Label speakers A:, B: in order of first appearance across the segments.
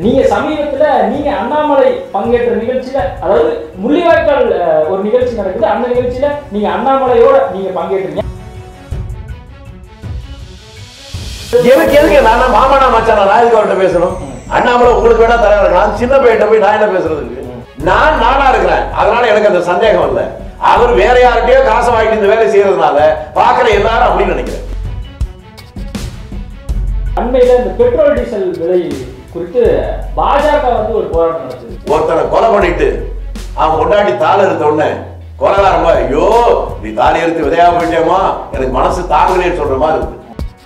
A: நீங்க சமீபத்துல நீங்க அண்ணாமலை பங்கேற்ற நிகழ்ச்சியில அதாவது முள்ளிவாய்க்கால் அஹ், ஒரு நிகழ்ச்சி நடக்குது அந்த நிகழ்ச்சியில நீங்க அண்ணாமலையோட நீங்க பங்கேற்றீங்க
B: எனக்கு எதுக்கு நான் மாமனா மச்சானா நான் எதுக்கு அவர்கிட்ட பேசணும் அண்ணாமலை உங்களுக்கு வேணா தர இருக்கலாம் சின்ன பையன்ட்ட போய் நான் என்ன பேசுறதுக்கு நான் நானா இருக்கிறேன் அதனால எனக்கு அந்த சந்தேகம் இல்ல அவர் வேற யார்கிட்டயோ காசை வாங்கிட்டு இந்த வேலை செய்யறதுனால பாக்குற எல்லாரும் அப்படின்னு நினைக்கிறேன்
A: அண்மையில இந்த பெட்ரோல் டீசல் விலை குறித்து பாஜக வந்து ஒரு போராட்டம் நடத்துது
B: ஒருத்தனை கொலை பண்ணிட்டு அவன் கொண்டாடி தாள் எடுத்த உடனே கொலைகாரமா ஐயோ நீ தாலி எடுத்து விதையா போயிட்டேமா எனக்கு மனசு தாங்கலேன்னு சொல்ற மாதிரி இருக்கு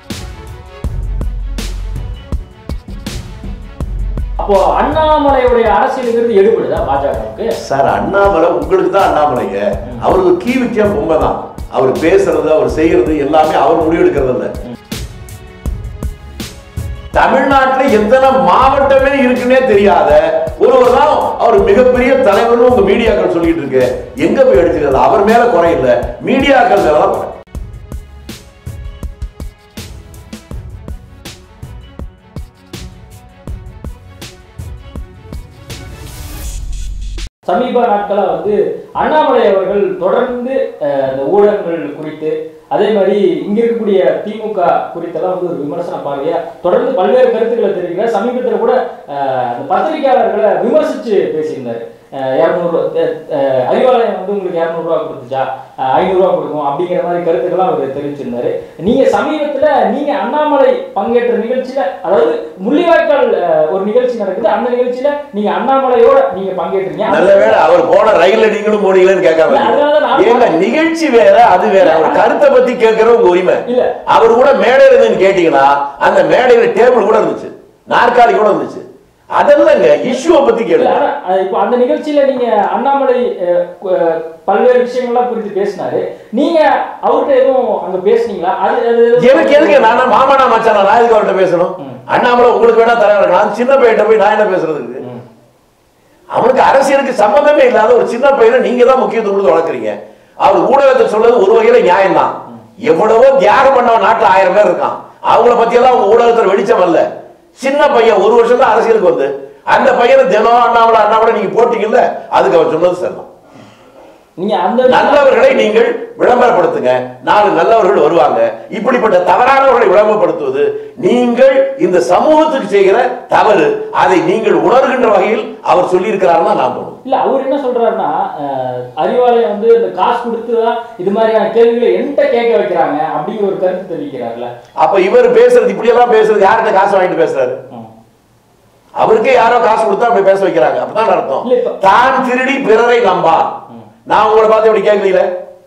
A: அப்போ அண்ணாமலையுடைய அரசியலுங்கிறது எடுபடுதா பாஜகவுக்கு
B: சார் அண்ணாமலை உங்களுக்கு தான் அண்ணாமலைங்க அவருக்கு கீ வித்தியா பொம்மை தான் அவர் பேசுறது அவர் செய்யறது எல்லாமே அவர் முடிவெடுக்கிறது இல்ல தமிழ்நாட்டுல எத்தனை மாவட்டமே இருக்குன்னே தெரியாத ஒருவர் தான் அவர் மிகப்பெரிய தலைவர்னு உங்க மீடியாக்கள் சொல்லிட்டு இருக்கு எங்க போய் அடிச்சுக்கிறது அவர் மேல குறை இல்ல மீடியாக்கள் மேல தான் குறை
A: சமீப நாட்களா வந்து அண்ணாமலை அவர்கள் தொடர்ந்து அஹ், இந்த ஊடகங்கள் குறித்து அதே மாதிரி இங்க இருக்கக்கூடிய திமுக குறித்தெல்லாம் வந்து ஒரு விமர்சன பார்வையா தொடர்ந்து பல்வேறு கருத்துக்களை தெரிவிக்கிறார் சமீபத்தில் கூட அஹ், அந்த பத்திரிகையாளர்களை விமர்சிச்சு பேசியிருந்தாரு இரநூறு அறிவாலயம் வந்து உங்களுக்கு இரநூறுவா கொடுத்துச்சா அஹ், ஐநூறுரூவா கொடுக்கும் அப்படிங்கிற மாதிரி கருத்துக்கள்லாம் அவர் தெரிவிச்சிருந்தாரு நீங்க சமீபத்துல நீங்க அண்ணாமலை பங்கேற்ற நிகழ்ச்சியில அதாவது முள்ளிவாய்க்கால் அஹ், ஒரு நிகழ்ச்சி நடக்குது அந்த நிகழ்ச்சியில நீங்க அண்ணாமலையோட நீங்க பங்கேற்றீங்க
B: நல்ல வேளை அவர் போன ரயில்ல நீங்களும் போனீங்களேன்னு கேட்காம
A: இல்ல, அதனால நான்
B: ஏங்க நிகழ்ச்சி வேற அது வேற அவர் கருத்தை பத்தி கேட்கிற உங்க உரிமை
A: இல்ல
B: அவர் கூட மேடை இருந்துன்னு கேட்டீங்கன்னா அந்த மேடையில டேபிள் கூட இருந்துச்சு நாற்காலி கூட இருந்துச்சு அதெல்லாங்க இஷ்யூவை பத்தி
A: இல்ல,
B: கேளுங்க
A: ஆனா, அஹ், இப்போ அந்த நிகழ்ச்சியில நீங்க அண்ணாமலை அஹ், கு- அஹ், பல்வேறு விஷயங்கள்லாம் குறித்து பேசினாரு நீங்க அவர்கிட்ட எதுவும் அங்க பேசுனீங்களா அது அது
B: எனக்கு எதுக்கு நான் மாமனா மச்சானா நான் எதுக்கு அவர்கிட்ட பேசணும் அண்ணாமலை உங்களுக்கு வேணா தர இருக்கலாம் சின்ன பையன்ட்ட போய் நான் என்ன பேசுறதுக்கு
A: ம்.
B: அவனுக்கு அரசியலுக்கு சம்பந்தமே இல்லாத ஒரு சின்ன பையனை நீங்க தான் முக்கியத்துவம் கொடுத்து வளர்க்குறீங்க அவர் ஊடகத்தை சொல்றது ஒரு வகையில நியாயம்தான் எவ்வளவோ தியாகம் பண்ணவன் நாட்டுல ஆயிரம் பேர் இருக்கான் அவங்கள பத்தி எல்லாம் உங்க ஊடகத்துல வெளிச்சம் அல்ல சின்ன பையன் ஒரு வருஷம் தான் அரசியலுக்கு வந்து அந்த பையனை தினம் அண்ணாமலை அண்ணாமலை நீங்க போட்டீங்கல்ல அதுக்கு அவர் சொன்னது சரிதான்
A: நீங்க அந்த
B: நல்லவர்களை நீங்கள் விளம்பரப்படுத்துங்க நாலு நல்லவர்கள் வருவாங்க இப்படிப்பட்ட தவறானவர்களை விளம்பரப்படுத்துவது நீங்கள் இந்த சமூகத்துக்கு செய்கிற தவறு அதை நீங்கள் உணர்கின்ற வகையில் அவர் சொல்லியிருக்கிறாருன்னா நான் தோணும்
A: இல்ல அவர் என்ன சொல்றாருன்னா அஹ், அறிவாலயம் வந்து இந்த காசு கொடுத்து தான் இது மாதிரியான கேள்விகளை என்கிட்ட கேட்க வைக்கிறாங்க அப்படிங்கிற ஒரு கருத்து தெரிவிக்கிறார்ல
B: அப்ப இவர் பேசுறது இப்படி எல்லாம் பேசுறது யார்கிட்ட காசு வாங்கிட்டு பேசுறாரு
A: ம்.
B: அவருக்கே யாரோ காசு கொடுத்தா அப்படி பேச வைக்கிறாங்க அப்பதான் அர்த்தம்
A: இல்ல, இப்ப-
B: தான் திருடி பிறரை நம்பா நான் உங்களை பார்த்து இப்படி கேட்கல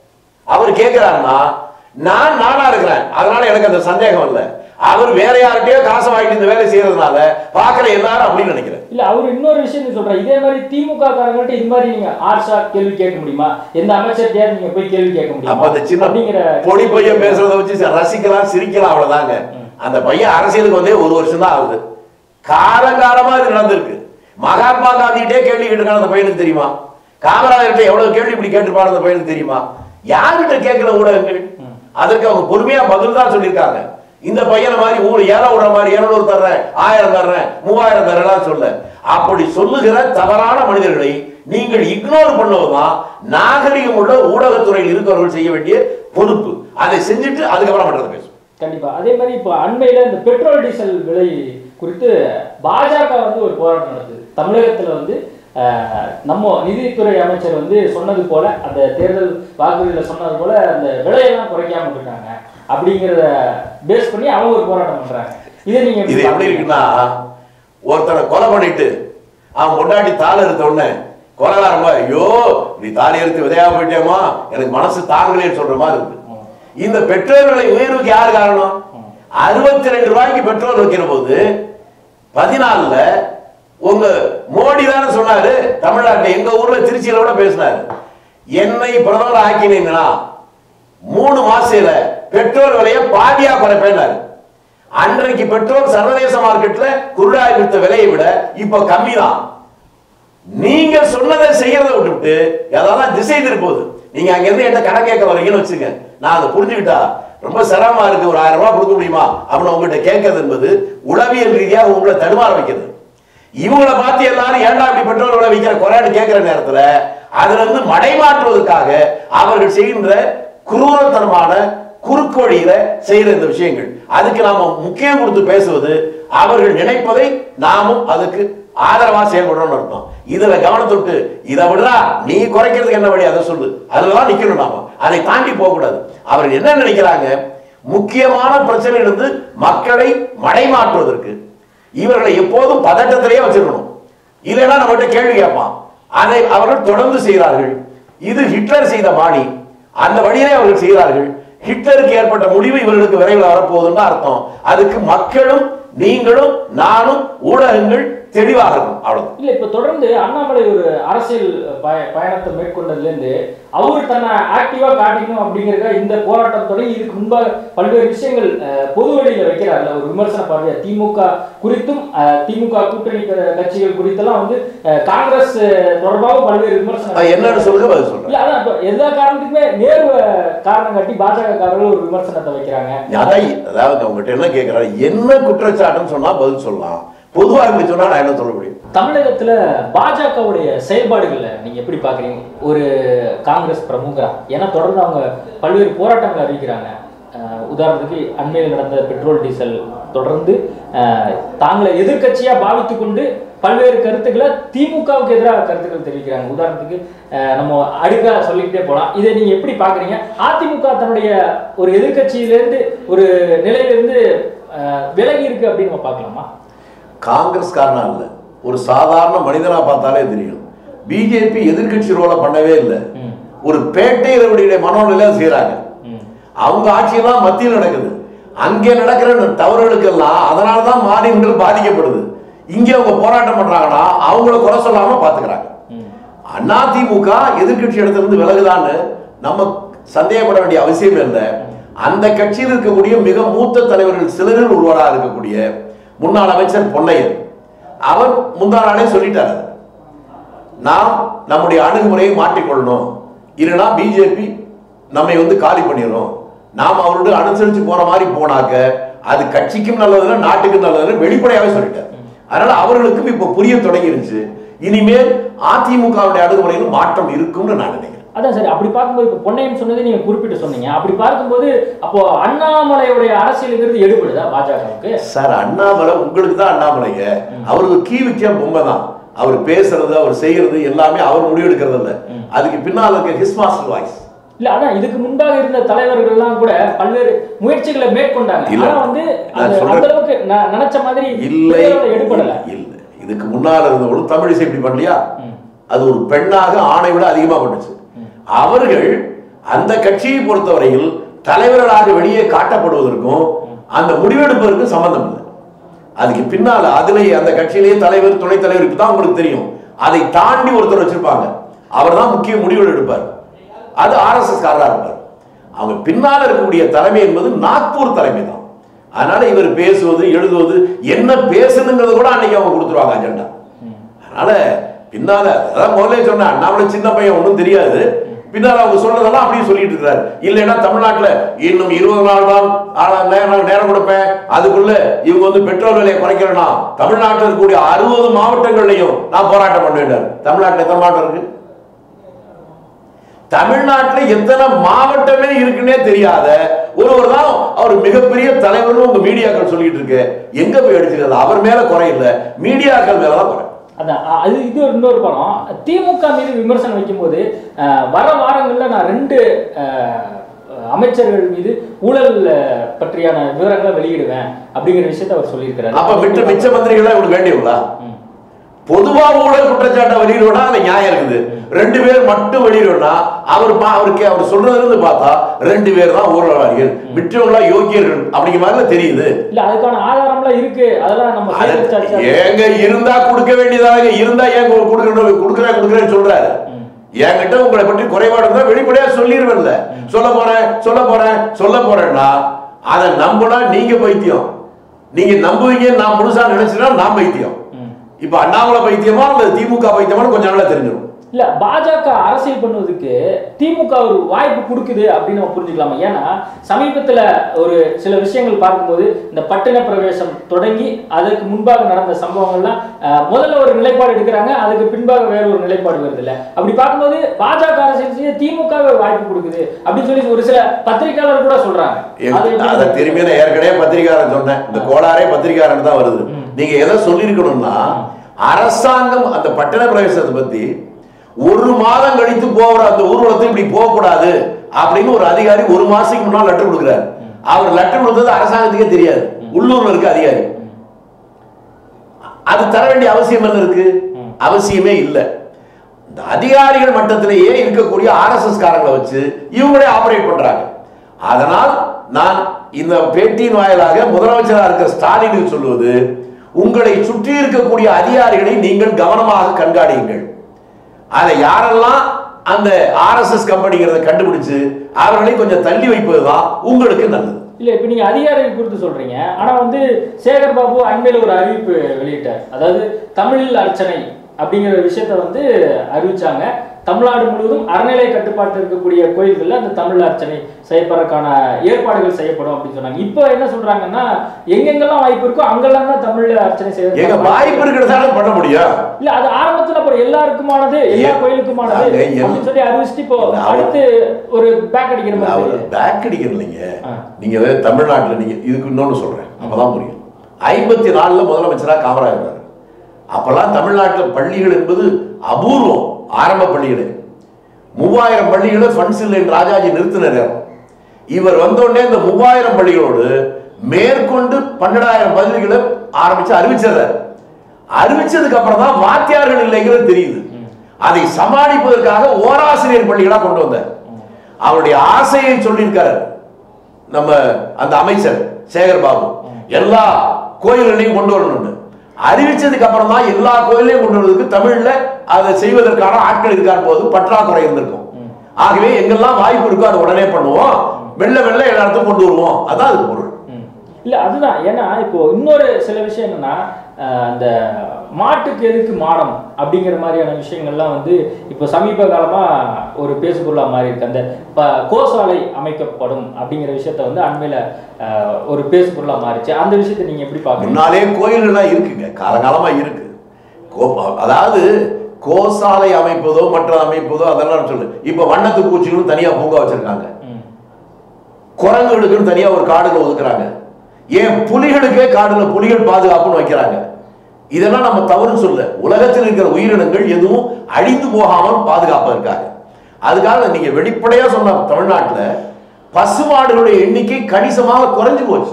B: அவர் கேட்கிறாருன்னா நான் நானா இருக்கிறேன் அதனால எனக்கு அந்த சந்தேகம் இல்ல அவர் வேற யார்கிட்டயோ காசை வாங்கிட்டு இந்த வேலை செய்யறதுனால பாக்குற எல்லாரும் அப்படின்னு நினைக்கிறேன்
A: இல்ல அவர் இன்னொரு விஷயம் சொல்றாரு இதே மாதிரி திமுக காரங்கள்ட்ட இது மாதிரி நீங்க ஆர்ஷா கேள்வி கேட்க முடியுமா எந்த அமைச்சர்கிட்டயாவது நீங்க போய் கேள்வி கேட்க
B: அப்ப
A: முடியுமா
B: அந்த சின்ன
A: அப்படிங்கிற
B: பொடி பையன் பேசுறத வச்சு ச- ரசிக்கலாம் சிரிக்கலாம் அவ்வளவுதாங்க அந்த பையன் அரசியலுக்கு வந்தே ஒரு வருஷம் தான் ஆகுது காலங்காலமா இது நடந்திருக்கு மகாத்மா காந்திகிட்டே கேள்வி கேட்டிருக்கான அந்த பையனுக்கு தெரியுமா காமராஜர்கிட்ட எவ்வளவு கேள்வி இப்படி கேட்டிருப்பாரு அந்த பையனுக்கு தெரியுமா யார்கிட்ட கேட்கிற ஊடகங்கள் அதற்கு அவங்க பொறுமையா பதில் தான் சொல்லியிருக்காங்க இந்த பையனை மாதிரி ஊர் ஏழை விடுற மாதிரி இருநூறு தர்றேன் ஆயிரம் தர்றேன் மூவாயிரம் தர்றேன் சொல்ல அப்படி சொல்லுகிற தவறான மனிதர்களை நீங்கள் இக்னோர் பண்ணுவதுதான் நாகரிகம் உள்ள ஊடகத்துறையில் இருக்கிறவர்கள் செய்ய வேண்டிய பொறுப்பு அதை செஞ்சுட்டு அதுக்கப்புறம் மற்றதை பேசும்
A: கண்டிப்பா அதே மாதிரி இப்போ அண்மையில இந்த பெட்ரோல் டீசல் விலை குறித்து பாஜக வந்து ஒரு போராட்டம் நடத்துது தமிழகத்துல வந்து அஹ், நம்ம நிதித்துறை அமைச்சர் வந்து சொன்னது போல அந்த தேர்தல் வாக்குறுதியில சொன்னது போல அந்த விலையெல்லாம் குறைக்காம இருக்காங்க அப்படிங்கிறத பேஸ் பண்ணி அவங்க ஒரு போராட்டம் பண்றாங்க இதை நீங்க
B: இது எப்படி
A: பாக்குறீங்க?
B: இருக்குன்னா ஒருத்தனை கொலை பண்ணிட்டு அவன் கொண்டாடி தாள் எடுத்த உடனே கொலைகாரமா ஐயோ நீ தாலி எடுத்து விதையா போயிட்டேமா எனக்கு மனசு தாங்கலேன்னு சொல்ற மாதிரி இருக்கு இந்த பெட்ரோல் விலை உயர்வுக்கு யார் காரணம் அறுபத்தி ரெண்டு ரூபாய்க்கு பெட்ரோல் வைக்கிற போது பதினாலுல உங்க மோடி தானே சொன்னாரு தமிழ்நாட்டுல எங்க ஊர்ல திருச்சியில கூட பேசினாரு என்னை பிரதமர் ஆக்கினீங்கன்னா மூணு மாசத்துல பெட்ரோல் விலையை பாதியா குறைப்பேன்னாரு அன்றைக்கு பெட்ரோல் சர்வதேச மார்க்கெட்ல குருடாய் வித்த விலையை விட இப்ப கம்மி தான் நீங்க சொன்னதை செய்யறதை விட்டுவிட்டு அதெல்லாம் திசை திருப்போகுது நீங்க அங்க இருந்து என்ன கடன் கேட்க வரீங்கன்னு வச்சுங்க நான் அதை புரிஞ்சுக்கிட்டா ரொம்ப சிரமமா இருக்கு ஒரு ஆயிரம் ரூபாய் கொடுக்க முடியுமா அப்படின்னு உங்ககிட்ட கேட்கறது என்பது உளவியல் ரீதியாக உங்களை தடுமாற வைக்கிறது இவங்கள பார்த்து எல்லாரும் ஏன்டா இப்படி பெட்ரோல் விலை விற்கிற குறைன்னு கேட்கிற நேரத்துல அதுல இருந்து மடைமாற்றுவதற்காக அவர்கள் செய்கின்ற குரூரத்தனமான குறுக்கு வழியில செய்யற இந்த விஷயங்கள் அதுக்கு நாம முக்கியம் கொடுத்து பேசுவது அவர்கள் நினைப்பதை நாமும் அதுக்கு ஆதரவா செயல்படுறோம்னு அர்த்தம் இதுல கவனத்தொட்டு இதை விடுறா நீ குறைக்கிறதுக்கு என்ன வழி அதை சொல்லு அதுலதான் நிக்கணும் நாம அதை தாண்டி போக கூடாது அவர்கள் என்ன நினைக்கிறாங்க முக்கியமான பிரச்சனையிலிருந்து மக்களை மடைமாற்றுவதற்கு இவர்களை எப்போதும் பதட்டத்திலேயே வச்சிருக்கணும் இல்லைன்னா நம்மகிட்ட கேள்வி கேட்பான் அதை அவர்கள் தொடர்ந்து செய்கிறார்கள் இது ஹிட்லர் செய்த பாணி அந்த வழியிலே அவர்கள் செய்கிறார்கள் ஹிட்லருக்கு ஏற்பட்ட முடிவு இவர்களுக்கு விரைவில் வரப்போகுதுன்னு அர்த்தம் அதுக்கு மக்களும் நீங்களும் நானும் ஊடகங்கள் தெளிவாக இருக்கும் அவ்வளவுதான்
A: இல்ல இப்ப தொடர்ந்து அண்ணாமலை ஒரு அரசியல் பய- பயணத்தை மேற்கொண்டதுல இருந்து அவர் தன்னை ஆக்டிவா காட்டிக்கணும் அப்படிங்கறத இந்த போராட்டம் தொடங்கி இதுக்கு முன்பாக பல்வேறு விஷயங்கள் அஹ், பொது வெளியில வைக்கிறார்ல ஒரு விமர்சன பார்வையா திமுக குறித்தும் அஹ், திமுக கூட்டணி க- கட்சிகள் குறித்தெல்லாம் வந்து அஹ், காங்கிரஸ் அஹ், தொடர்பாக பல்வேறு
B: அது
A: விமர்சனம்
B: என்னன்னு சொல்லுங்க பதில் சொல்றேன்
A: இல்ல அதான் இப்ப எல்லா காரணத்துக்குமே நேரு காரணம் காட்டி பாஜக காரர்கள் ஒரு விமர்சனத்தை வைக்கிறாங்க
B: அதான் அதாவது உங்ககிட்ட என்ன கேட்கிறாரு என்ன குற்றச்சாட்டுன்னு சொன்னா பதில் சொல்லலாம் பொதுவா இப்படி சொன்னா நான் என்ன சொல்ல முடியும்
A: தமிழகத்துல பாஜகவுடைய செயல்பாடுகளை நீங்க எப்படி பாக்குறீங்க ஒரு காங்கிரஸ் பிரமுகரா ஏன்னா தொடர்ந்து அவங்க பல்வேறு போராட்டங்களை அறிவிக்கிறாங்க அஹ் உதாரணத்துக்கு அண்மையில் நடந்த பெட்ரோல் டீசல் தொடர்ந்து அஹ், தாங்களை எதிர்க்கட்சியா பாவித்து கொண்டு பல்வேறு கருத்துக்களை திமுகவுக்கு எதிராக கருத்துக்கள் தெரிவிக்கிறாங்க உதாரணத்துக்கு அஹ், நம்ம அடுக்கா சொல்லிக்கிட்டே போலாம் இதை நீங்க எப்படி பாக்குறீங்க அதிமுக தன்னுடைய ஒரு எதிர்க்கட்சியிலிருந்து ஒரு நிலையிலிருந்து அஹ், விலகி இருக்கு அப்படின்னு நம்ம பார்க்கலாமா
B: காங்கிரஸ் காரணம் இல்ல ஒரு சாதாரண மனிதனா பார்த்தாலே தெரியும் பிஜேபி எதிர்க்கட்சி ரோலை பண்ணவே இல்லை
A: ம்.
B: ஒரு பேட்டையினுடைய மனோநிலையில செய்யறாங்க
A: ம்.
B: அவங்க ஆட்சியெல்லாம் மத்தியில் நடக்குது அங்கே நடக்கிற தவறுகளுக்கெல்லாம் அதனால தான் மாநிலங்கள் பாதிக்கப்படுது இங்கே அவங்க போராட்டம் பண்றாங்கன்னா அவங்கள குறை சொல்லாம பாத்துக்கிறாங்க
A: ம்.
B: அதிமுக எதிர்க்கட்சி இடத்துல இருந்து விலகுதான்னு நம்ம சந்தேகப்பட வேண்டிய அவசியம் இல்லை அந்த கட்சியில் இருக்கக்கூடிய மிக மூத்த தலைவர்கள் சிலரில் ஒருவராக இருக்கக்கூடிய முன்னாள் அமைச்சர் பொன்னையன் அவர் முந்தா நாளே சொல்லிட்டார் அதை. நாம் நம்முடைய அணுகுமுறையை மாற்றிக்கொள்ளணும் இல்லைன்னா பிஜேபி நம்மை வந்து காலி பண்ணிடும் நாம் அவரோட அனுசரிச்சு போற மாதிரி போனாக்க அது கட்சிக்கும் நல்லதில்லை நாட்டுக்கும் நல்லதில்லை வெளிப்படையாவே சொல்லிட்டார் அதனால அவர்களுக்கும் இப்போ புரிய தொடங்கிருச்சு இனிமேல் அதிமுகவுடைய அணுகுமுறையில் மாற்றம் இருக்கும்னு நான் நினைக்கிறேன்
A: அதான் சரி அப்படி பார்க்கும்போது இப்போ பொன்னையன் சொன்னதை நீங்க குறிப்பிட்டு சொன்னீங்க அப்படி பார்க்கும்போது அப்போ அண்ணாமலையுடைய அரசியலுங்கிறது எடுபடுதா பாஜகவுக்கு
B: சார் அண்ணாமலை உங்களுக்கு தான் அண்ணாமலைங்க அவருக்கு கீ விக்கிய பொம்மை தான் அவர் பேசுறது அவர் செய்யறது எல்லாமே அவர் முடிவெடுக்கிறது இல்ல அதுக்கு பின்னால் இருக்க ஹிஸ் மாஸ்டர் வாய்ஸ்
A: இல்ல அதான் இதுக்கு முன்பாக இருந்த தலைவர்கள்லாம் கூட பல்வேறு முயற்சிகளை மேற்கொண்டாங்க
B: இல்ல.
A: ஆனா வந்து
B: நான்
A: அது
B: சொல்றது-
A: அந்த அளவுக்கு ந- நினைச்ச மாதிரி
B: இல்லை
A: பெரிய அளவுல எடுபடல
B: இல்லை இதுக்கு முன்னால இருந்தவங்களும் தமிழிசை இப்படி பண்ணலையா
A: ம்.
B: அது ஒரு பெண்ணாக ஆணை விட அதிகமா பண்ணுச்சு அவர்கள் அந்த கட்சியை பொறுத்தவரையில் தலைவர்களாக வெளியே காட்டப்படுவதற்கும் அந்த முடிவெடுப்பதற்கும் சம்பந்தம் இல்லை அதுக்கு பின்னால அதுலயே அந்த கட்சியிலேயே தலைவர் துணைத் தலைவர் இப்பதான் உங்களுக்கு தெரியும் அதை தாண்டி ஒருத்தர் வச்சிருப்பாங்க அவர் தான் முக்கிய முடிவுகள் எடுப்பார் அது ஆர்எஸ்எஸ் காரரா இருப்பார் அவங்க பின்னால இருக்கக்கூடிய தலைமை என்பது நாக்பூர் தலைமை தான் அதனால இவர் பேசுவது எழுதுவது என்ன பேசணுங்கிறது கூட அன்னைக்கு அவங்க கொடுத்துருவாங்க அஜெண்டா அதனால பின்னால அதான் முதல்ல சொன்னேன் அண்ணாமலை சின்ன பையன் ஒன்றும் தெரியாது பின்னால அவங்க சொன்னதெல்லாம் அப்படியே சொல்லிட்டு இருக்கிறாரு இல்லைன்னா தமிழ்நாட்டுல இன்னும் இருபது நாள் தான் ஆனா நேரம் நேரம் கொடுப்பேன் அதுக்குள்ள இவங்க வந்து பெட்ரோல் விலையை குறைக்கிறேன்னா தமிழ்நாட்டில் இருக்கக்கூடிய அறுபது மாவட்டங்கள்லையும் நான் போராட்டம் பண்ண வேண்டாம் தமிழ்நாட்டில் எத்தனை மாவட்டம் இருக்கு தமிழ்நாட்டுல எத்தனை மாவட்டமே இருக்குன்னே தெரியாத ஒருவர் தான் அவர் மிகப்பெரிய தலைவர்னு உங்க மீடியாக்கள் சொல்லிட்டு இருக்கு எங்க போய் அடிச்சுக்கிறது அவர் மேல குறை இல்ல மீடியாக்கள் மேலதான் குறை
A: அதான் அ- அது இது ஒரு இன்னொரு படம் திமுக மீது விமர்சனம் வைக்கும்போது அஹ், வர வாரங்கள்ல நான் ரெண்டு அஹ், அமைச்சர்கள் மீது ஊழல் அஹ், பற்றியான விவரங்களை வெளியிடுவேன் அப்படிங்கிற விஷயத்த அவர் சொல்லியிருக்கிறாரு
B: அப்ப மிச்ச மிச்ச மந்திரிகளா இவனுக்கு வேண்டியவங்களா
A: ம்.
B: பொதுவா ஊழல் குற்றச்சாட்டை வெளியிடுவோம்னா அதுல நியாயம் இருக்குது ரெண்டு பேர் மட்டும் வெளியிடுவோம்னா அவர் பா- அவருக்கு அவர் சொல்றதுல இருந்து பார்த்தா ரெண்டு பேர் தான் ஊழல்வாதிகள் மிச்சவங்களா யோக்கியர்கள் அப்படிங்கிற மாதிரி தெரியுது
A: இல்ல அதுக்கான ஆதாரம்லாம் இருக்கு அதெல்லாம் நம்ம
B: அது
A: சேகரிச்சாச்சு.
B: ஏங்க இருந்தா கொடுக்க வேண்டியதாங்க இருந்தா ஏன் கு- கொடுக்கணும் கொடுக்குறேன் கொடுக்குறேன்னு சொல்றாரு என்கிட்ட உங்களை பற்றி குறைபாடு இருந்தா வெளிப்படையா சொல்லிடுவேன்ல சொல்ல போறேன் சொல்ல போறேன் சொல்ல போறேன்னா அதை நம்பினா நீங்க பைத்தியம் நீங்க நம்புவீங்க நான் முழுசா நினைச்சுனா நான் பைத்தியம்
A: ம்.
B: இப்ப அண்ணாமலை பைத்தியமா அல்லது திமுக பைத்தியமான்னு கொஞ்சம் நாளா தெரிஞ்சிடும்
A: இல்ல பாஜக அரசியல் பண்ணுவதுக்கு திமுக ஒரு வாய்ப்பு கொடுக்குது அப்படின்னு நம்ம புரிஞ்சுக்கலாமா ஏன்னா சமீபத்துல ஒரு சில விஷயங்கள் பார்க்கும்போது இந்த பட்டின பிரவேசம் தொடங்கி அதற்கு முன்பாக நடந்த சம்பவங்கள்லாம் அஹ், முதல்ல ஒரு நிலைப்பாடு எடுக்கிறாங்க அதுக்கு பின்பாக வேற ஒரு நிலைப்பாடு வருது இல்ல அப்படி பார்க்கும்போது பாஜக அரசியல் செய்ய திமுக ஒரு வாய்ப்பு கொடுக்குது அப்படின்னு சொல்லி ஒரு சில பத்திரிகையாளர் கூட சொல்றாங்க அது எப்படி-
B: அதை திரும்பி நான் ஏற்கனவே பத்திரிகாரன் சொன்னேன் இந்த கோளாரே பத்திரிகாரன் தான் வருது நீங்க எதை சொல்லியிருக்கணும்னா அரசாங்கம் அந்த பட்டண பிரவேசத்தை பத்தி ஒரு மாதம் கழித்து போகிற அந்த ஊர்வலத்தை இப்படி போகக்கூடாது அப்படின்னு ஒரு அதிகாரி ஒரு மாசத்துக்கு முன்னால் லெட்டர் கொடுக்குறாரு அவர் லெட்டர் கொடுத்தது அரசாங்கத்துக்கே தெரியாது உள்ளூர்ல இருக்க அதிகாரி அது தர வேண்டிய அவசியம் என்ன இருக்கு அவசியமே இல்லை இந்த அதிகாரிகள் மட்டத்திலேயே இருக்கக்கூடிய ஆர்எஸ்எஸ் காரங்களை வச்சு இவங்களே ஆபரேட் பண்றாங்க அதனால் நான் இந்த பேட்டியின் வாயிலாக முதலமைச்சராக இருக்கிற ஸ்டாலினுக்கு சொல்லுவது உங்களை சுற்றி இருக்கக்கூடிய அதிகாரிகளை நீங்கள் கவனமாக கண்காணியுங்கள் அதை யாரெல்லாம் அந்த ஆர்எஸ்எஸ் கம்பெனிங்கிறத கண்டுபிடிச்சு அவர்களை கொஞ்சம் தள்ளி வைப்பதுதான் உங்களுக்கு நல்லது
A: இல்ல இப்ப நீங்க அதிகாரிகள் குறித்து சொல்றீங்க ஆனா வந்து சேகர் பாபு அண்மையில ஒரு அறிவிப்பு வெளியிட்டார் அதாவது தமிழில் அர்ச்சனை அப்படிங்கிற விஷயத்த வந்து அறிவிச்சாங்க தமிழ்நாடு முழுவதும் அறநிலை கட்டுப்பாட்டில் இருக்கக்கூடிய கோயில்கள்ல அந்த தமிழ் அர்ச்சனை செய்யப்படுறதுக்கான ஏற்பாடுகள் செய்யப்படும் அப்படின்னு சொன்னாங்க இப்போ என்ன சொல்றாங்கன்னா எங்கெங்கெல்லாம் வாய்ப்பு இருக்கோ அங்கெல்லாம் தான் தமிழ் அர்ச்சனை
B: எங்க
A: செய்ய
B: வாய்ப்பு இருக்கிறதால பண்ண முடியும்
A: இல்ல அது ஆரம்பத்துல அப்புறம் எல்லாருக்குமானது எல்லா
B: ஏ-
A: கோயிலுக்குமானது
B: அங்க எல்-
A: அப்படின்னு சொல்லி அறிவிச்சுட்டு இப்போ
B: இல்ல, அவர்-
A: அடுத்து ஒரு பேக் அடிக்கிற மாதிரி
B: அவர்
A: தெரியுது.
B: பேக் அடிக்கிறீங்க
A: ஆ.
B: நீங்க வந்து தமிழ்நாட்டுல நீங்க இதுக்கு இன்னொன்னு சொல்றேன் அப்பதான் புரியும் ஐம்பத்தி நாலுல முதலமைச்சரா காமராஜர் இருந்தாரு. அப்பெல்லாம் தமிழ்நாட்டுல பள்ளிகள் என்பது அபூர்வம் ஆரம்ப பள்ளிகளே மூவாயிரம் பள்ளிகளை ஃபண்ட்ஸ் இல்லைன்னு ராஜாஜி நிறுத்தினார் இவர் வந்த உடனே இந்த மூவாயிரம் பள்ளிகளோடு மேற்கொண்டு பன்னெண்டாயிரம் பள்ளிகளை ஆரம்பிச்சு அறிவிச்சிடுறாரு அறிவிச்சதுக்கு அப்புறம் தான் வாத்தியார்கள் இல்லைங்கிறது தெரியுது அதை சமாளிப்பதற்காக ஓராசிரியர் பள்ளிகளா கொண்டு வந்தார் அவருடைய ஆசையை சொல்லியிருக்காரு நம்ம அந்த அமைச்சர் சேகர் பாபு எல்லா கோயில்களையும் கொண்டு வரணும்னு அறிவிச்சதுக்கு அப்புறம் தான் எல்லா கோயிலையும் கொண்டு வரதுக்கு தமிழ்ல அதை செய்வதற்கான ஆட்கள் இருக்கார் போது பற்றாக்குறை இருந்திருக்கும் ஆகவே எங்கெல்லாம் வாய்ப்பு இருக்கோ அதை உடனே பண்ணுவோம் வெள்ள வெள்ள எல்லா இடத்துக்கும் கொண்டு வருவோம் அதான் அது பொருள்
A: ம். இல்ல அதுதான் ஏன்னா இப்போ இன்னொரு சில விஷயம் என்னன்னா அஹ், அந்த மாட்டுக்கு எதுக்கு மாடம் அப்படிங்கிற மாதிரியான விஷயங்கள்லாம் வந்து இப்போ சமீப காலமா ஒரு பேசு பொருளா மாறி இருக்கு அந்த ப- கோசாலை அமைக்கப்படும் அப்படிங்கிற விஷயத்த வந்து அண்மையில அஹ், ஒரு பேசு பொருளா மாறிச்சு அந்த விஷயத்தை நீங்க எப்படி பாக்குறீங்க
B: முன்னாலே கோயில்கள்லாம் இருக்குங்க காலகாலமா இருக்கு கோ- அதாவது கோசாலை அமைப்பதோ மற்ற அமைப்பதோ அதெல்லாம் சொல்லு இப்ப வண்ணத்து பூச்சிகளும் தனியா பூங்கா வச்சிருக்காங்க
A: ம்.
B: குரங்குகளுக்குன்னு தனியா ஒரு காடுல ஒதுக்குறாங்க ஏன் புலிகளுக்கே காடுல புலிகள் பாதுகாப்புன்னு வைக்கிறாங்க இதெல்லாம் நம்ம தவறு சொல்ல உலகத்தில் இருக்கிற உயிரினங்கள் எதுவும் அழிந்து போகாமல் பாதுகாப்பா இருக்காங்க அதுக்காக நீங்க வெளிப்படையா சொன்ன தமிழ்நாட்டுல பசுமாடுகளுடைய எண்ணிக்கை கணிசமாக குறைஞ்சு போச்சு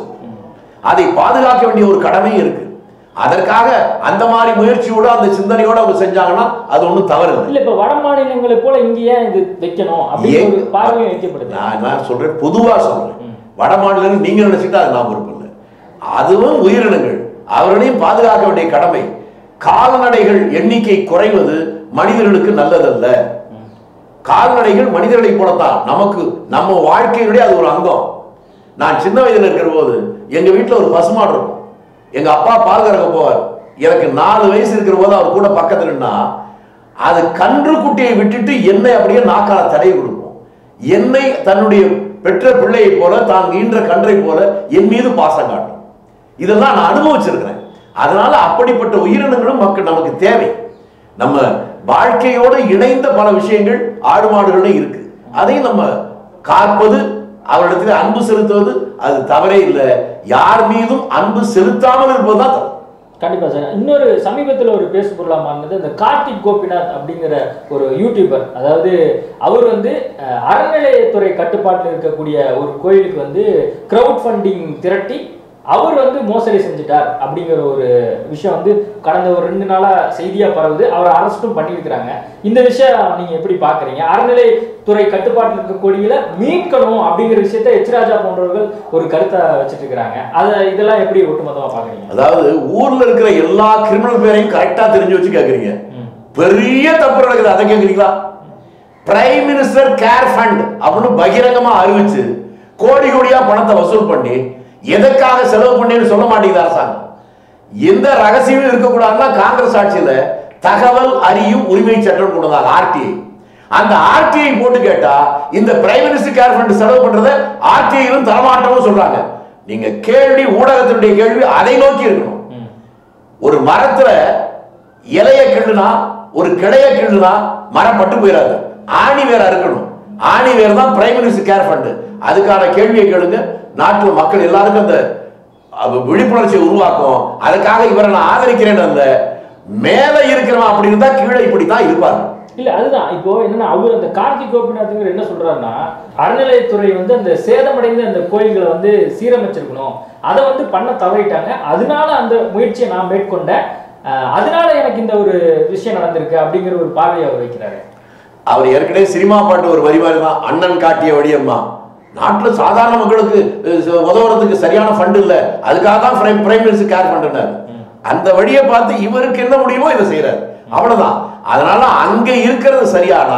B: அதை பாதுகாக்க வேண்டிய ஒரு கடமையும் இருக்கு அதற்காக அந்த மாதிரி முயற்சியோட அந்த சிந்தனையோட அவங்க செஞ்சாங்கன்னா அது ஒண்ணும் தவறு இல்லை
A: இல்ல இப்ப வட மாநிலங்களை போல இங்க ஏன் இது வைக்கணும் அப்படின்னு ஒரு
B: ஏன்?
A: பார்வையும் வைக்கப்படுது
B: நான் என்ன சொல்றேன் பொதுவா சொல்றேன் வட மாநிலம் நீங்க நினைச்சிட்டா அது நான் பொறுப்பு இல்லை அதுவும் உயிரினங்கள் அவர்களையும் பாதுகாக்க வேண்டிய கடமை கால்நடைகள் எண்ணிக்கை குறைவது மனிதர்களுக்கு நல்லதல்ல கால்நடைகள் மனிதர்களை போலத்தான் நமக்கு நம்ம வாழ்க்கையுடைய அது ஒரு அங்கம் நான் சின்ன வயதுல இருக்கிற போது எங்க வீட்டுல ஒரு பசுமாடு இருக்கும் எங்க அப்பா பால் கறக்க போவார் எனக்கு நாலு வயசு இருக்கிற போது அவர் கூட பக்கத்துல நின்னா அது கன்று குட்டியை விட்டுட்டு என்னை அப்படியே நாக்கால தடை கொடுக்கும் என்னை தன்னுடைய பெற்ற பிள்ளையை போல தான் ஈன்ற கன்றை போல என் மீது பாசம் காட்டும் இதெல்லாம் நான் அனுபவிச்சிருக்கிறேன் அதனால அப்படிப்பட்ட உயிரினங்களும் மக்கள் நமக்கு தேவை நம்ம வாழ்க்கையோடு இணைந்த பல விஷயங்கள் ஆடு மாடுகளும் இருக்கு அதையும் நம்ம காப்பது அவரிடத்தில் அன்பு செலுத்துவது அது தவறே இல்லை யார் மீதும் அன்பு செலுத்தாமல் இருப்பதுதான் தவறு
A: கண்டிப்பா சார் இன்னொரு சமீபத்துல ஒரு பேசு பொருளா மாறினது இந்த கார்த்திக் கோபிநாத் அப்படிங்கிற ஒரு யூடியூபர் அதாவது அவர் வந்து அஹ், அறநிலையத்துறை கட்டுப்பாட்டில் இருக்கக்கூடிய ஒரு கோயிலுக்கு வந்து கிரவுட் ஃபண்டிங் திரட்டி அவர் வந்து மோசடி செஞ்சுட்டார் அப்படிங்கிற ஒரு விஷயம் வந்து கடந்த ஒரு ரெண்டு நாளா செய்தியா பரவுது அவர் அரெஸ்டும் பண்ணியிருக்கிறாங்க இந்த விஷயம் நீங்க எப்படி பாக்குறீங்க அறநிலைத்துறை கட்டுப்பாட்டில் இருக்க கோயிலை மீட்கணும் அப்படிங்கிற விஷயத்த எச் ராஜா போன்றவர்கள் ஒரு கருத்தை வச்சுட்டு இருக்கிறாங்க அதை இதெல்லாம் எப்படி ஒட்டுமொத்தமா பாக்குறீங்க
B: அதாவது ஊர்ல இருக்கிற எல்லா கிரிமினல் பேரையும் கரெக்டா தெரிஞ்சு வச்சு கேக்குறீங்க
A: ம்.
B: பெரிய தப்பு நடக்குது அதை கேக்குறீங்களா பிரைம் மினிஸ்டர் கேர் ஃபண்ட் அப்படின்னு பகிரங்கமா அறிவிச்சு கோடி கோடியா பணத்தை வசூல் பண்ணி எதற்காக செலவு பண்ணேன்னு சொல்ல மாட்டேங்குது அரசாங்கம் எந்த ரகசியமும் இருக்கக்கூடாதுன்னா காங்கிரஸ் ஆட்சியில தகவல் அறியும் உரிமை சட்டம் கொண்டு வந்தாங்க ஆர்டிஐ அந்த ஆர்டிஐ போட்டு கேட்டா இந்த பிரைம் மினிஸ்டர் கேர் ஃபண்ட் செலவு பண்றத ஆர்டிஐலும் தரமாட்டோம்னு சொல்றாங்க நீங்க கேள்வி ஊடகத்தினுடைய கேள்வி அதை நோக்கி இருக்கணும்
A: ம்.
B: ஒரு மரத்துல இலைய கிள்ளுனா ஒரு கிளைய கிள்ளுனா மரம் பட்டு போயிடாது ஆணி வேற இருக்கணும் ஆணி வேர் தான் பிரைம் மினிஸ்டர் கேர் ஃபண்ட் அதுக்கான கேள்வியை கேளுங்க நாட்டு மக்கள் எல்லாருக்கும் அந்த அஹ், விழிப்புணர்ச்சியை உருவாக்கும் அதுக்காக இவரை நான் ஆதரிக்கிறேன் அந்த மேல இருக்கிறவன் அப்படி இருந்தா கீழே இப்படி தான் இருப்பாரு
A: இல்ல அதுதான் இப்போ என்னன்னா அவர் அந்த கார்த்திக் கோபிநாத்ங்கிற என்ன சொல்றாருன்னா அறநிலையத்துறை வந்து அந்த சேதமடைந்த அந்த கோயில்களை வந்து சீரமைச்சிருக்கணும் அதை வந்து பண்ண தவறிட்டாங்க அதனால அந்த முயற்சியை நான் மேற்கொண்டேன் அஹ் அதனால எனக்கு இந்த ஒரு விஷயம் நடந்திருக்கு அப்படிங்கிற ஒரு பார்வையை அவர் வைக்கிறாரு
B: அவர் ஏற்கனவே சினிமா பாட்டு ஒரு வரி மாதிரி தான் அண்ணன் காட்டிய வழியம்மா நாட்டுல சாதாரண மக்களுக்கு அஹ், உதவுறதுக்கு சரியான ஃபண்ட் இல்ல அதுக்காக தான் பிரைம் பிரைம் மினிஸ்டர் கேர் பண்றாரு அந்த வழியை பார்த்து இவருக்கு என்ன முடியுமோ இதை செய்யறாரு அவ்வளவுதான் அதனால அங்க இருக்கிறது சரியானா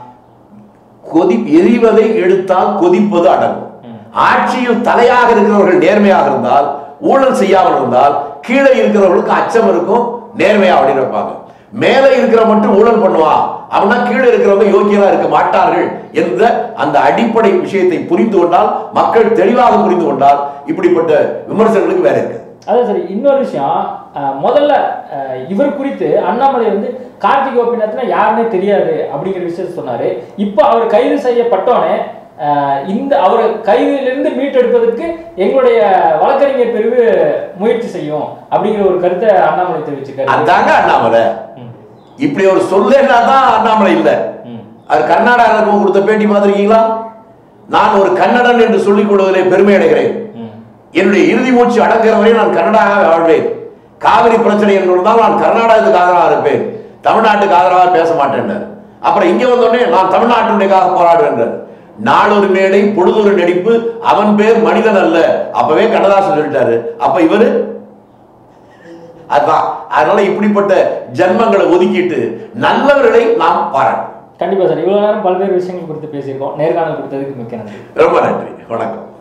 B: கொதி எரிவதை எடுத்தால் கொதிப்பது அடங்கும் ஆட்சியில் தலையாக இருக்கிறவர்கள் நேர்மையாக இருந்தால் ஊழல் செய்யாமல் இருந்தால் கீழே இருக்கிறவர்களுக்கு அச்சம் இருக்கும் நேர்மையா அப்படின்னு இருப்பாங்க மேலே இருக்கிற மட்டும் ஊழல் பண்ணுவான் அப்படின்னா கீழே இருக்கிறவங்க யோக்கியதா இருக்க மாட்டார்கள் என்ற அந்த அடிப்படை விஷயத்தை புரிந்து கொண்டால் மக்கள் தெளிவாக புரிந்து கொண்டால் இப்படிப்பட்ட விமர்சனங்களுக்கு வேற இருக்கு
A: அதான் சரி இன்னொரு விஷயம் அஹ் முதல்ல அஹ் இவர் குறித்து அண்ணாமலை வந்து கார்த்திக் கோபிநாத்னா யாருன்னே தெரியாது அப்படிங்கிற விஷயத்த சொன்னாரு இப்போ அவர் கைது செய்யப்பட்டோன்னே அஹ் இந்த அவர் கைதிலிருந்து மீட்டெடுப்பதற்கு எங்களுடைய வழக்கறிஞர் பிரிவு முயற்சி செய்யும் அப்படிங்கிற ஒரு கருத்தை அண்ணாமலை தெரிவிச்சிருக்காரு
B: அதாங்க அண்ணாமலை
A: ம்,
B: இப்படி ஒரு சொல்லேன்னா தான் அண்ணாமலை இல்ல
A: ம்,
B: அவர் கர்நாடகா கொடுத்த பேட்டி பார்த்திருக்கீங்களா நான் ஒரு கன்னடன் என்று சொல்லிக் கொள்வதிலே பெருமை அடைகிறேன்
A: ம்,
B: என்னுடைய இறுதி மூச்சு அடங்குற வரை நான் கர்நாடகாவை வாழ்வேன் காவிரி பிரச்சனை என்று இருந்தால் நான் கர்நாடகத்துக்கு ஆதரவாக இருப்பேன் தமிழ்நாட்டுக்கு ஆதரவாக பேச மாட்டேன் அப்புறம் இங்க வந்தோடனே நான் தமிழ்நாட்டுக்காக போராடுவேன் நாளொரு மேடை பொழுதொரு நடிப்பு அவன் பேர் மனிதன் அல்ல அப்பவே கண்ணதாசன் சொல்லிட்டாரு அப்ப இவரு அதான் அதனால இப்படிப்பட்ட ஜென்மங்களை ஒதுக்கிட்டு நல்லவர்களை நாம் பாராட்டணும்
A: கண்டிப்பா சார் இவ்வளவு நேரம் பல்வேறு விஷயங்கள் குறித்து பேசியிருக்கோம் நேர்காணல் கொடுத்ததுக்கு மிக்க நன்றி
B: ரொம்ப நன்றி வணக்கம்